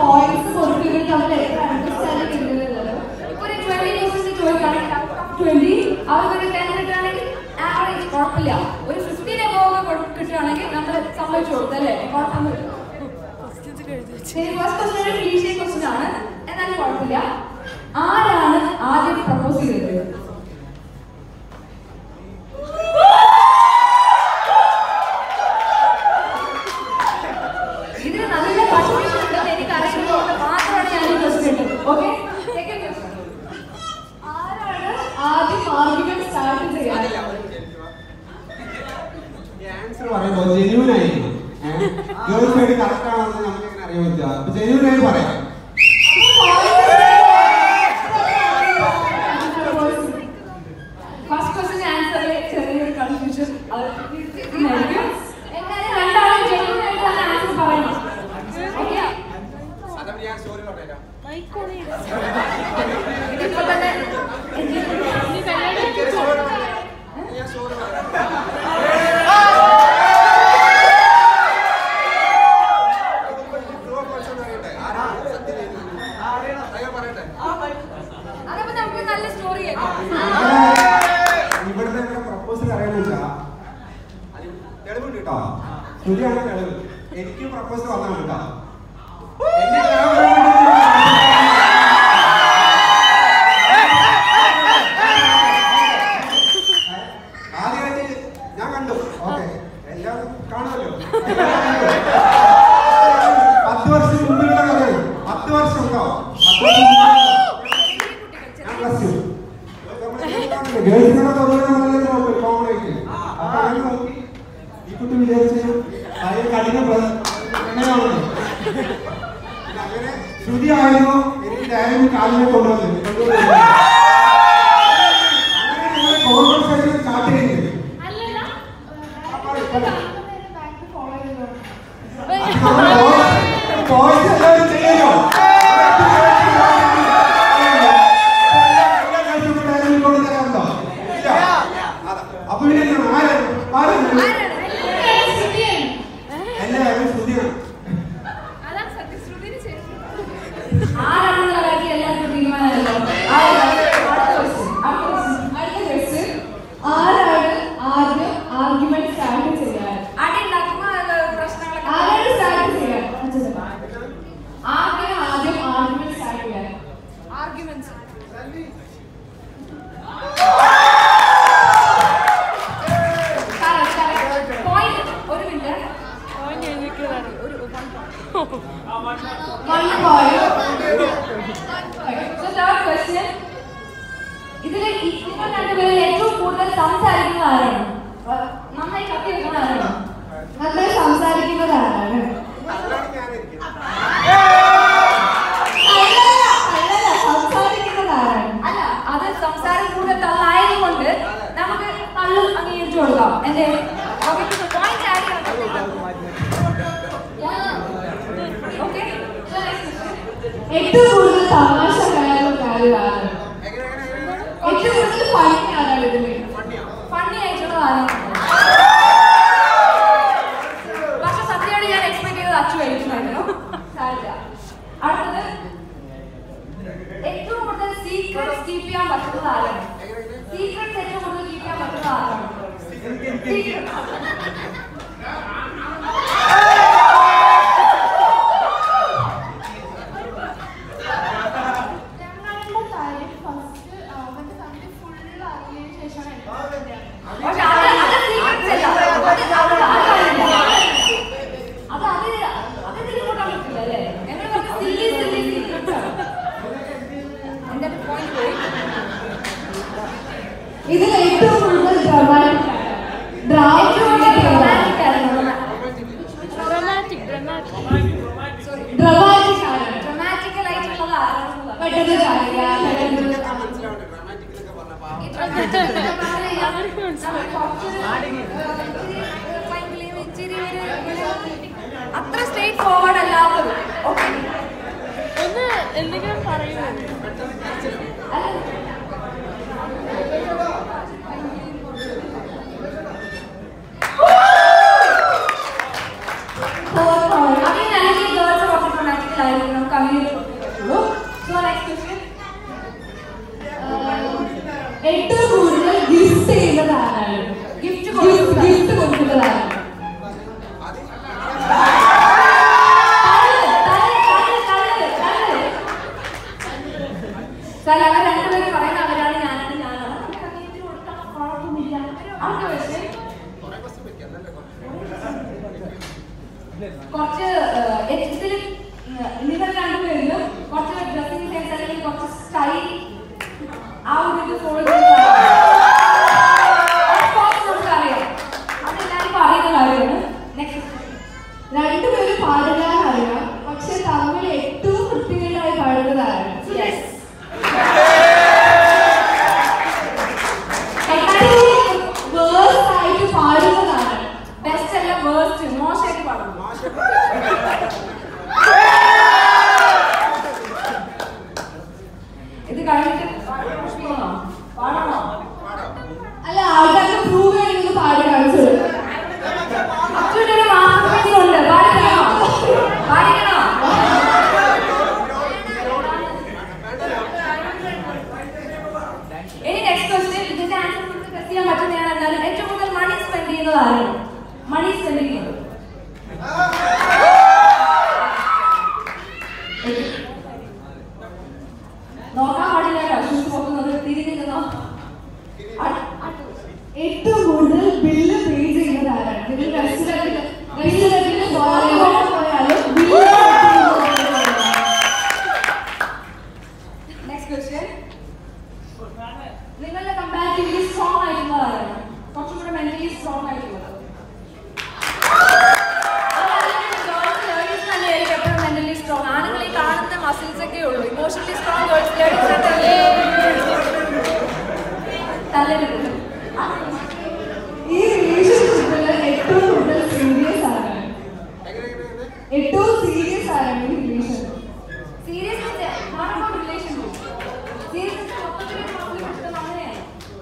Points കൊടുത്ത് ഇവർ തമ്മിൽ എത്ര അണ്ടർസ്റ്റാൻഡിംഗ് ഉണ്ടെന്നുള്ളത് ഇപ്പൊ ഒരു ട്വന്റി ക്വസ്റ്റ്യൻസ് ചോദിക്കുകയാണെങ്കിൽ ട്വന്റി അവർക്കൊരു ടെൻ കിട്ടുകയാണെങ്കിൽ ആവറേജ് കുഴപ്പമില്ല ഒരു ഫിഫ്റ്റീൻ എബോവ് കിട്ടുകയാണെങ്കിൽ നമ്മൾ സമ്മതിച്ചു കൊടുത്തു അല്ലേ കുഴപ്പമൊന്നുമില്ല ഫസ്റ്റ് ക്വസ്റ്റ്യൻ ഒരു ക്ലീഷേ ക്വസ്റ്റ്യൻ ആണ് എന്നാലും കുഴപ്പമില്ല ആരാണ് ആദ്യം പ്രപ്പോസ് ചെയ്തത് ഇതിന് നല്ല കൺഫ്യൂഷൻ ഉണ്ടെന്ന് എനിക്ക് അറിയുന്നത് മാത്രമാണ് ഞാൻ ഈ ക്വസ്റ്റ്യൻ ഇട്ടത് ഓക്കെ സെക്കൻഡ് ക്വസ്റ്റ്യൻ ആരാണ് ആദ്യം ആർഗ്യുമെന്റ് സ്റ്റാർട്ട് ചെയ്യാൻ ആൻസർ പറയുമ്പോൾ ജെന്യൂൻ ആയിരിക്കും ഗേൾ സൈഡ് കറക്റ്റ് ആണെന്ന് നമുക്ക് എങ്ങനെ അറിയാൻ പറ്റുക അപ്പൊ ജെന്യൂൻ ആയി പറയാം ഫസ്റ്റ് ക്വസ്റ്റ്യൻ ആൻസറിൽ ചെറിയൊരു കൺഫ്യൂഷൻ എന്തായാലും രണ്ടാളും ജെന്യൂൻ ആയിട്ടാണ് ആൻസർ പറയണം ഓക്കെ അതപ്പോൾ ഞാൻ സ്റ്റോറി പറഞ്ഞുതരാം ഇതിപ്പോ തന്നെ ഞാൻ സ്റ്റോറി പറയാം അതപ്പോ നമുക്ക് നല്ല സ്റ്റോറി കേൾക്കാം ഇവിടുത്തെ പ്രപ്പോസൽ അറിയാനില്ല തെളിവുണ്ട് കേട്ടോ ശരിയാണ് തെളിവ് എനിക്ക് പ്രപ്പോസൽ വന്നാണ് കേട്ടോ എന്നെ കാണാൻ വേണ്ടി ആദ്യമായിട്ട് ഞാൻ കണ്ടു ഓക്കെ എല്ലാവരും കാണുമല്ലോ പത്ത് വർഷം മുമ്പിലുള്ള കഥയാണ് പത്ത് വർഷം ഉണ്ടോ പത്ത് വർഷം മുമ്പ് ഞാൻ പ്ലസ് ടു ഗേൾസിനോട് തോന്നുന്നത് കോമൺ ആയിട്ട് അപ്പൊ അങ്ങനെ നോക്കി ഈ കുട്ടി വിചാരിച്ചു അതിന് കഠിന പ്രണയമാണ് അങ്ങനെ ശ്രുതി ആയിരുന്നു എനിക്ക് ഡയറി കാലിനെ കൊണ്ടുവന്നത് അങ്ങനെ കോൺവെർസേഷൻ സ്റ്റാർട്ട് ചെയ്യുന്നത് ബോയ്സ് എല്ലാവരും ചെയ്യല്ലോ അപ്പൊ പിന്നെ ആരാണ് ആരാണ് എല്ലാവരും ശ്രുതിയാണ് അതാണ് സത്യശ്രുതിന് ശേഷം ആരാണെന്നുള്ള കാര്യം എല്ലാവർക്കും തീരുമാനമല്ലോ അടുത്ത question, അടുത്ത question, അടുത്ത question. ആരാണ് ആദ്യം ആർഗ്യുമെന്റ് സ്റ്റാർട്ട് ചെയ്യാൻ അടി ഉണ്ടാക്കുമ്പോ പ്രശ്നങ്ങളൊക്കെ ആരാണ് സ്റ്റാർട്ട് ചെയ്യാൻ ആദ്യം ആദ്യം ആർഗ്യുമെന്റ് സ്റ്റാർട്ട് ചെയ്യാൻ ആർഗ്യുമെന്റ്സ് പോയിന്റ് ഒരു minute One point. So third question. ഇതില് ഈ- നിങ്ങൾ രണ്ടുപേരിൽ ഏറ്റവും കൂടുതൽ സംസാരിക്കുന്നത് ആരാണ് വ- നന്നായി കത്തി വെക്കുന്ന ആരാണ് നന്നായി സംസാരിക്കുന്നത് ആരാണ് അതിലാണ് ഞാനിരിക്കുന്നത് അല്ലല്ല, അല്ലല്ല, സംസാരിക്കുന്നത് ആരാണ് അല്ല അത് സംസാരം കൂടുതൽ തള്ളായതുകൊണ്ട് നമുക്ക് തള്ളു അംഗീകരിച്ചു കൊടുക്കാം എന്റെ പോയിന്റ് ആഡ് ഓക്കെ ഏറ്റവും കൂടുതൽ തമാശ കലാകാരൻ ആരാണ് എങ്ങനെ എങ്ങനെ എങ്ങനെ ഏറ്റവും കൂടുതൽ ഫണ്ണി ആരാണ് ഇതില് ഫണ്ണി ആയിട്ടുള്ളത് ആരാണ് പക്ഷെ സത്യമായിട്ട് ഞാൻ എക്സ്പെക്ട് ചെയ്തത് അച്ചു കഴിക്കുമായിരുന്നു സാരില്ല. അടുത്തത് ഏറ്റവും കൂടുതൽ സീക്രട്സ് കീപ്പ് ചെയ്യാൻ പറ്റുന്നത് ആരാണ് സീക്രട്സ് ഏറ്റവും കൂടുതൽ കീപ്പ് ചെയ്യാൻ പറ്റുന്നത് ആരാണ് Secrets. ഞങ്ങളുടെ കാര്യം ഫസ്റ്റ് അവന്റെ ഫാമിലി ഫുള്ള് അറിഞ്ഞതിന് ശേഷമാണ് എനിക്ക് പക്ഷെ അത് അത് secrets അല്ല. അത് അത് അതല്ല. അത് അത് അത് ഇതിൽ കൂട്ടാൻ പറ്റില്ല അല്ലേ? ഞങ്ങൾ കുറച്ച് silly silly secrets ആണ്. എൻ്റെ ഒരു point പോയി. ഇതിൽ ഏറ്റവും കൂടുതൽ ഡ്രാമാറ്റിക് ഏറ്റവും കൂടുതൽ ഡ്രാമാറ്റിക് ആയിരുന്നു ഡ്രമാറ്റിക് ആണ് ഡ്രമാറ്റിക്കൽ ആയിട്ടുള്ളത് ആരാണെന്നുള്ളത് പെട്ടെന്ന് കാര്യ പെട്ടെന്ന് മനസ്സിലാവട്ടെ ഡ്രാമാറ്റിക്കലൊക്കെ പറഞ്ഞ അത്ര സ്ട്രേറ്റ് ഫോർവേഡ് അല്ലാത്തത് ഓക്കെ ഒന്ന് എന്തെങ്കിലും പറയുമോ അതിന് അല്ലെങ്കിൽ ഗേൾസ് കുറച്ച് ഡ്രമാറ്റിക്കൽ ആയിരിക്കും നമുക്ക് ഉള്ളൂ ഇമോഷണലി സ്ട്രോങ് ഗേൾസ് ലേഡീസ് സെന്ററിലേ തല്ലരുത് ഈ റിലേഷൻഷിപ്പില് ഏറ്റവും കൂടുതൽ സീരിയസ് ആണ് ഏറ്റവും സീരിയസ് ആണ് ഈ relation seriousness hard relationship seriousness മൊത്തത്തിൽ കോൺഫ്ലിക്റ്റ് അങ്ങനെയാണ്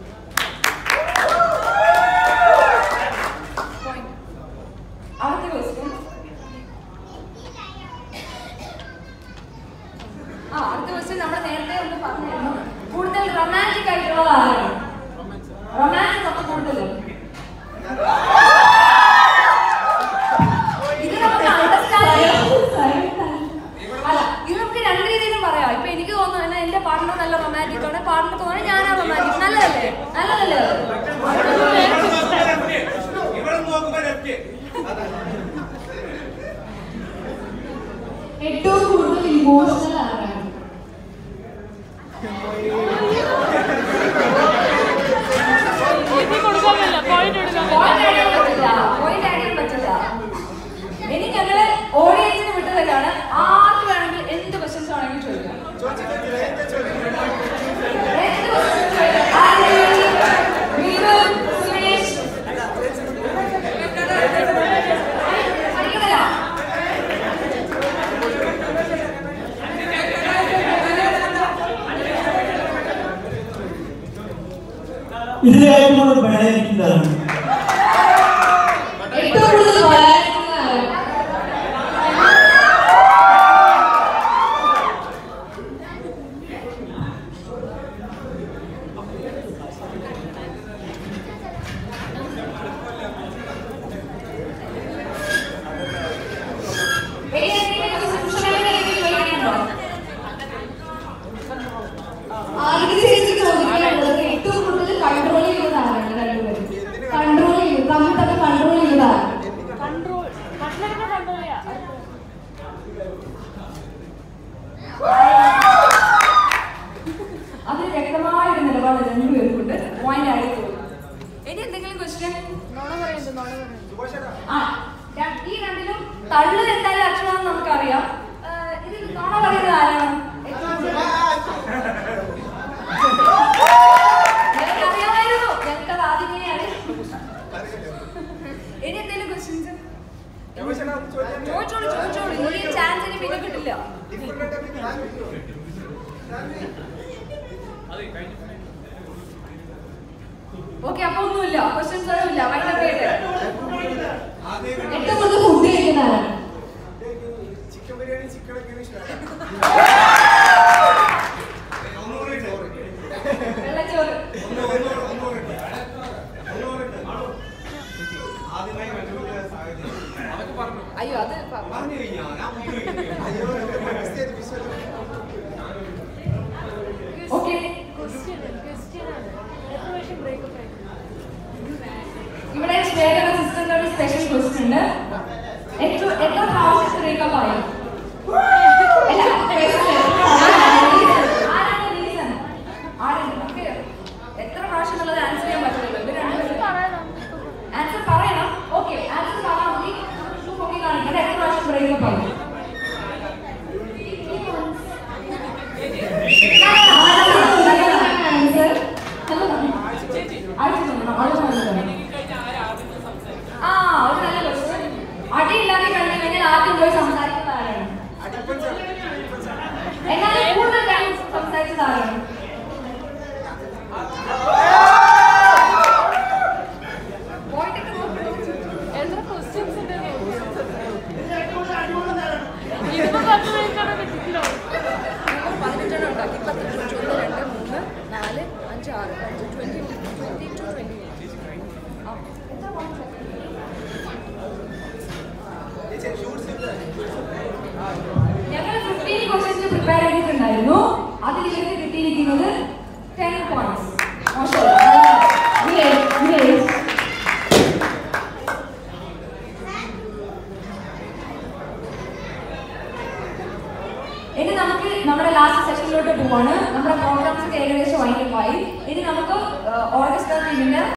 Point. അടുത്ത ക്വസ്റ്റ്യൻ ആ അടുത്ത ക്വസ്റ്റ്യൻ നമ്മൾ നേരത്തെ ഒന്ന് പറഞ്ഞിരുന്നു കൂടുതൽ റൊമാൻറ്റിക് ആയിട്ടുള്ളത് ആരാണ് റൊമാൻസ് ഒക്കെ കൂടുതൽ ഇത് നമുക്ക് അണ്ടർസ്റ്റാൻഡ് അല്ല ഇത് നമുക്ക് രണ്ട് രീതിയിലും പറയാം ഇപ്പൊ എനിക്ക് തോന്നുന്നു എന്റെ പാർട്ണർ നല്ല റൊമാൻറ്റിക് ആണ് പാർട്ണർ തോന്നുന്നത് ഞാനാ റൊമാൻറ്റിക് നല്ലതല്ലേ നല്ലതല്ലേ ഏറ്റവും കൂടുതൽ ഇമോഷണൽ ആണ് ഇത് കൊടുക്കാൻ പറ്റില്ല പോയിന്റ് എടുക്കാൻ പോയിന്റ് പറ്റില്ല അടിയാൻ പറ്റില്ല പോയിന്റ് അടിയാൻ പറ്റില്ല ഇനി ഞങ്ങള് ഓഡിയൻസിന് വിട്ടതൊക്കെയാണ് ആർക്ക് വേണമെങ്കിൽ എന്ത് ക്വസ്റ്റ്യൻസ് വേണമെങ്കിലും ചോദിക്കാം എന്ത് questions ചോദിക്കാം. ആരെങ്കിലും? വീരു, സുരേഷ്. പഠിക്കുന്നില്ല? ഇതിലെ ഏറ്റവും കൂടുതൽ വേദനിക്കുന്നതാണ് ഏറ്റവും കൂടുതൽ വളരുന്നത് ആണ് ഇനി എന്തെങ്കിലും questions ചോദിക്കാനുണ്ടോ? ആദ്യം ചേച്ചി ചോദിക്കാനുള്ളത് ഏറ്റവും കൂടുതൽ കൺട്രോൾ ചെയ്യുന്നതാണ് രണ്ടുപേരും കൺട്രോൾ ചെയ്യും തമ്മിൽ തമ്മിൽ കൺട്രോൾ ചെയ്യുന്നതാണ് കൺട്രോൾ മറ്റുള്ളവരുടെ കൺട്രോൾ ചെയ്യാം അതിന് വ്യക്തമായ ഒരു നിലപാട് രണ്ടുപേർക്കുണ്ട് പോയിന്റ് ആയി പോയി ഇനി എന്തെങ്കിലും ക്വസ്റ്റ്യൻ നോണ പറയുന്നത് നോണ പറയുന്നത് ആ ര- ഈ രണ്ടിലും തള്ളു എന്തായാലും അക്ഷരമാണെന്ന് നമുക്കറിയാം ഏഹ്, ഇതിൽ നോണ പറയുന്നത് ആരാണ് ഏറ്റവും കൂടുതൽ? ഞങ്ങൾക്കറിയാമായിരുന്നു ഞങ്ങൾക്കത് ആദ്യമേ അറിയാം ഇനി എന്തെങ്കിലും ക്വസ്റ്റ്യൻസ് ചോദിച്ചോളൂ ചോദിച്ചോളൂ ഇനി ചാൻസ് ഇനി പിന്നെ കിട്ടില്ല ഓക്കെ അപ്പൊ ഒന്നുമില്ല ക്വസ്റ്റ്യൻസ് ഒന്നും ഇല്ല വൈകിട്ട് ഏറ്റവും കൂടുതൽ ഫുഡ് കഴിക്കുന്നതാണ് ചിക്കൻ ബിരിയാണി ചിക്കൻ ഒക്കെ ഇഷ്ടമാണ് ഒന്നുകൂടി ചോറ് വെള്ളച്ചോറ് ഒന്ന് ഒന്നുകൂടി ഒന്നുകൂടി ഒന്നുകൂടി ആദ്യമായി കണ്ടുപിടിച്ച സാഹചര്യം അതൊക്കെ പറഞ്ഞു അയ്യോ അത് പ- പറഞ്ഞു കഴിഞ്ഞാ ഞാൻ അയ്യോ mistake mistake okay question question ആണ് എത്ര പ്രാവശ്യം ബ്രേക്കപ്പ് ആയി ഇവിടെ ശ്വേതയുടെ സിസ്റ്ററിന്റെ ഒരു സ്പെഷ്യൽ ക്വസ്റ്റ്യൻ ഉണ്ട് ഏറ്റവും എത്ര പ്രാവശ്യം ബ്രേക്കപ്പ് ആയി അല്ല, question. ആരാണ് reason? ആരാണ് reason? ആരാണ്? നമുക്ക് എത്ര പ്രാവശ്യം എന്നുള്ളത് ആൻസർ ചെയ്യാൻ പറ്റില്ലല്ലോ ഇത് രണ്ടുപേരും പറയണം ആൻസർ പറയണം ഓക്കെ ആൻസർ പറയാമെങ്കിൽ നോക്കി കാണിക്കണം എത്ര പ്രാവശ്യം ബ്രേക്കപ്പ് ആയി ആൻസർ ആഴ്ച നോക്കണം ആഴ്ച നോക്കണം ആ ഒരു നല്ല ക്വസ്റ്റ്യൻ അടി ഇല്ലാതെ കഴിഞ്ഞു കഴിഞ്ഞാൽ ആദ്യം പോയി സംസാരിക്കുന്ന ആരാണ് എന്നാലും കൂടുതൽ ടൈം സംസാരിച്ചത് ആരാണ് പോയിട്ടൊക്കെ നോക്കണം എത്ര ക്വസ്റ്റ്യൻസ് ഉണ്ട് ഇതിപ്പോ പത്ത് മിനിറ്റാണ് കിട്ടില്ലോ പതിനെട്ടെണ്ണം ഉണ്ടാക്കി പത്ത് മിനിറ്റ് ഒന്ന് രണ്ട് മൂന്ന് നാല് അഞ്ച് ആറ് അഞ്ച് ട്വന്റി ട്വന്റി ടു ട്വന്റി ഞങ്ങൾ ഫിഫ്റ്റീൻ ക്വസ്റ്റ്യൻസ് പ്രിപ്പയർ ചെയ്തിട്ടുണ്ടായിരുന്നു അതിൽ ഇവർക്ക് കിട്ടിയിരിക്കുന്നത് ടെൻ പോയിന്റ്സ് ഇനി നമുക്ക് നമ്മുടെ ലാസ്റ്റ് സെഷനിലോട്ട് പോവാണ് നമ്മുടെ പ്രോഗ്രാംസ് ഒക്കെ ഏകദേശം വൈകിട്ടായി ഇനി നമുക്ക് ഓഗസ്റ്റ് ടീമിന്റെ